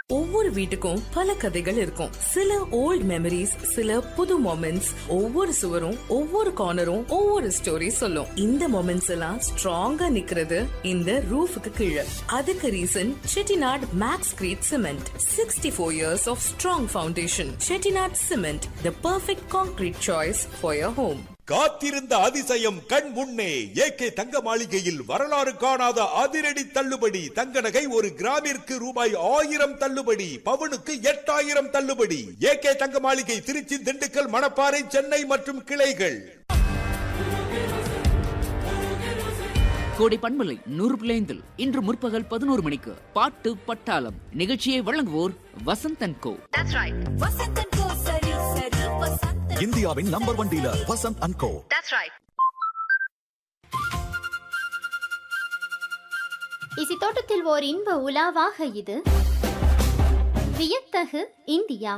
ஒவ்வொரு வீட்டுக்கும் பல கதைகள் இருக்கும் சில ஓல்ட் மெமரிஸ் சில புது மொமெண்ட்ஸ் ஒவ்வொரு சுவரும் ஒவ்வொரு கார்னரும் ஒவ்வொரு ஸ்டோரி சொல்லும் இந்த மொமெண்ட்ஸ் எல்லாம் ஸ்ட்ராங்கா நிக்கிறது இந்த ரூஃபுக்கு கீழே அதுக்கு reason Chettinad max crete cement sixty four years of strong foundation Chettinad cement the perfect concrete choice for your home காத்திருந்த அதிசயம் கண் முன்னே ஏகே தங்க மாளிகையில் வரலாறு காணாத அதிரடி தள்ளுபடி தங்க நகை ஒரு கிராமிற்கு ரூபாய் ஆயிரம் தள்ளுபடி பவுனுக்கு எட்டாயிரம் தள்ளுபடி ஏகே தங்க மாளிகை திருச்சி திண்டுக்கல் மணப்பாறை சென்னை மற்றும் கிளைகள் கோடை பண்பலை நூறு பிள்ளைந்தில் இன்று முற்பகல் பதினோரு மணிக்கு பாட்டு பட்டாளம் நிகழ்ச்சியை வழங்குவோர் Vasanthan co That's right. Vasantan ko sari sari Vasantan. இந்தியாவின் number one dealer Vasanth and co That's right. இசை தோட்டத்தில் ஓர் இன்ப உலாவாக இது வியத்தகு இந்தியா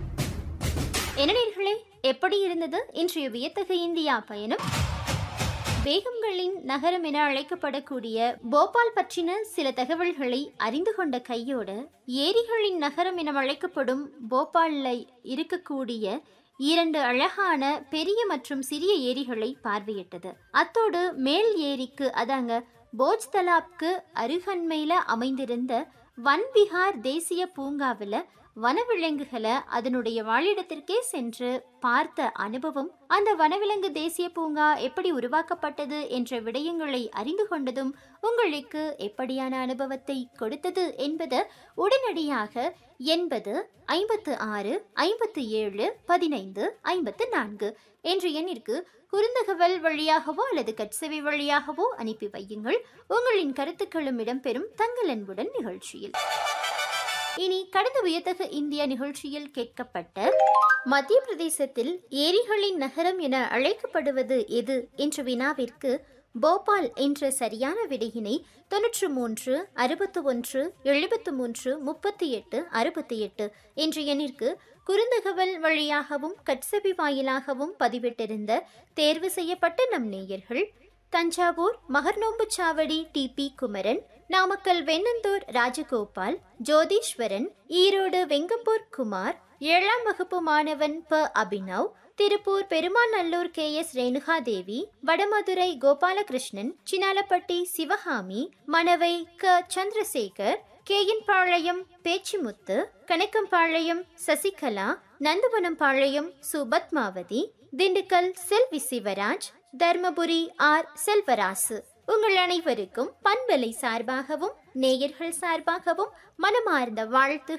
என்ன நேர்களே எப்படி இருந்தது இன்றைய வியத்தகு இந்தியா பயணம் பேகம்களின் நகரம் என அழைக்கப்படக்கூடிய போபால் பற்றின சில தகவல்களை அறிந்து கொண்ட கையோடு ஏரிகளின் நகரம் என அழைக்கப்படும் போபால்ல இருக்கக்கூடிய இரண்டு அழகான பெரிய மற்றும் சிறிய ஏரிகளை பார்வையிட்டது அத்தோடு மேல் ஏரிக்கு அதாங்க போஜ் தலாப்க்கு அருகன்மையில அமைந்திருந்த வன்பிஹார் தேசிய பூங்காவில் வனவிலங்குகளை அதனுடைய வாழிடத்திற்கே சென்று பார்த்த அனுபவம் அந்த வனவிலங்கு தேசிய பூங்கா எப்படி உருவாக்கப்பட்டது என்ற விடயங்களை அறிந்து கொண்டதும் உங்களுக்கு எப்படியான அனுபவத்தை கொடுத்தது என்பது உடனடியாக எண்பது ஐம்பத்து ஆறு ஐம்பத்து ஏழு பதினைந்து ஐம்பத்து நான்கு என்ற எண்ணிற்கு குறுந்தகவல் வழியாகவோ அல்லது கட்செவி வழியாகவோ அனுப்பி வையுங்கள் உங்களின் கருத்துக்களும் இடம்பெறும் தங்கள் அன்புடன் நிகழ்ச்சியில் இனி கடந்த வியத்தகு இந்தியா நிகழ்ச்சியில் கேட்கப்பட்ட மத்திய பிரதேசத்தில் ஏரிகளின் நகரம் என அழைக்கப்படுவது எது என்ற வினாவிற்கு போபால் என்ற சரியான விடையினை தொன்னூற்று மூன்று அறுபத்து ஒன்று எழுபத்து மூன்று முப்பத்தி எட்டு அறுபத்தி எட்டு என்ற எண்ணிற்கு குறுந்தகவல் வழியாகவும் கட்சபி வாயிலாகவும் பதிவிட்டிருந்த தேர்வு செய்யப்பட்ட நம் நேயர்கள் தஞ்சாவூர் மகர்நோம்பு சாவடி டி பி குமரன் நாமக்கல் வெண்ணந்தூர் ராஜகோபால் ஜோதீஸ்வரன் ஈரோடு வெங்கம்பூர் குமார் ஏழாம் வகுப்பு மாணவன் ப அபினவ் திருப்பூர் பெருமாநல்லூர் கே எஸ் ரேணுகாதேவி வடமதுரை கோபாலகிருஷ்ணன் சின்னாலப்பட்டி சிவகாமி மணவை க சந்திரசேகர் கேயின்பாளையம் பேச்சிமுத்து கணக்கம்பாளையம் சசிகலா நந்தவனம்பாளையம் சுபத்மாவதி திண்டுக்கல் செல்வி சிவராஜ் தர்மபுரி ஆர் செல்வராசு உங்கள் அனைவருக்கும் பண்பலை சார்பாகவும் நேயர்கள் சார்பாகவும் மனமார்ந்த வாழ்த்துகள்